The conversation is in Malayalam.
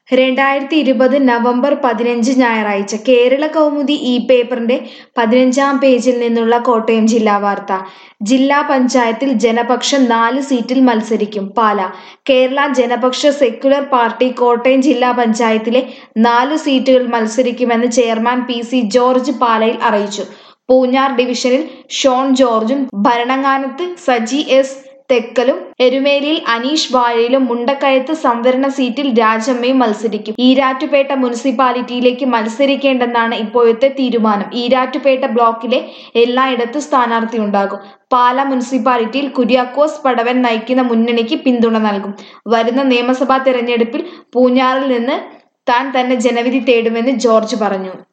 രണ്ടായിരത്തി ഇരുപത് നവംബർ പതിനഞ്ച് ഞായറാഴ്ച കേരള കൗമുദി ഈ പേപ്പറിന്റെ പതിനഞ്ചാം പേജിൽ നിന്നുള്ള കോട്ടയം ജില്ലാ വാർത്ത ജില്ലാ പഞ്ചായത്തിൽ ജനപക്ഷം നാല് സീറ്റിൽ മത്സരിക്കും പാല കേരള ജനപക്ഷ സെക്യുലർ പാർട്ടി കോട്ടയം ജില്ലാ പഞ്ചായത്തിലെ നാല് സീറ്റുകൾ മത്സരിക്കുമെന്ന് ചെയർമാൻ പി സി ജോർജ് പാലയിൽ അറിയിച്ചു പൂഞ്ഞാർ ഡിവിഷനിൽ ഷോൺ ജോർജും ഭരണങ്ങാനത്ത് സജി എസ് തെക്കലും എരുമേലിയിൽ അനീഷ് വാഴയിലും മുണ്ടക്കയത്ത് സംവരണ സീറ്റിൽ രാജമ്മയും മത്സരിക്കും ഈരാറ്റുപേട്ട മുനിസിപ്പാലിറ്റിയിലേക്ക് മത്സരിക്കേണ്ടെന്നാണ് ഇപ്പോഴത്തെ തീരുമാനം ഈരാറ്റുപേട്ട ബ്ലോക്കിലെ എല്ലായിടത്തും സ്ഥാനാർത്ഥിയുണ്ടാകും പാല മുനിസിപ്പാലിറ്റിയിൽ കുര്യാക്കോസ് പടവൻ നയിക്കുന്ന മുന്നണിക്ക് പിന്തുണ നൽകും വരുന്ന നിയമസഭാ തെരഞ്ഞെടുപ്പിൽ പൂഞ്ഞാറിൽ നിന്ന് താൻ തന്നെ ജനവിധി തേടുമെന്ന് ജോർജ് പറഞ്ഞു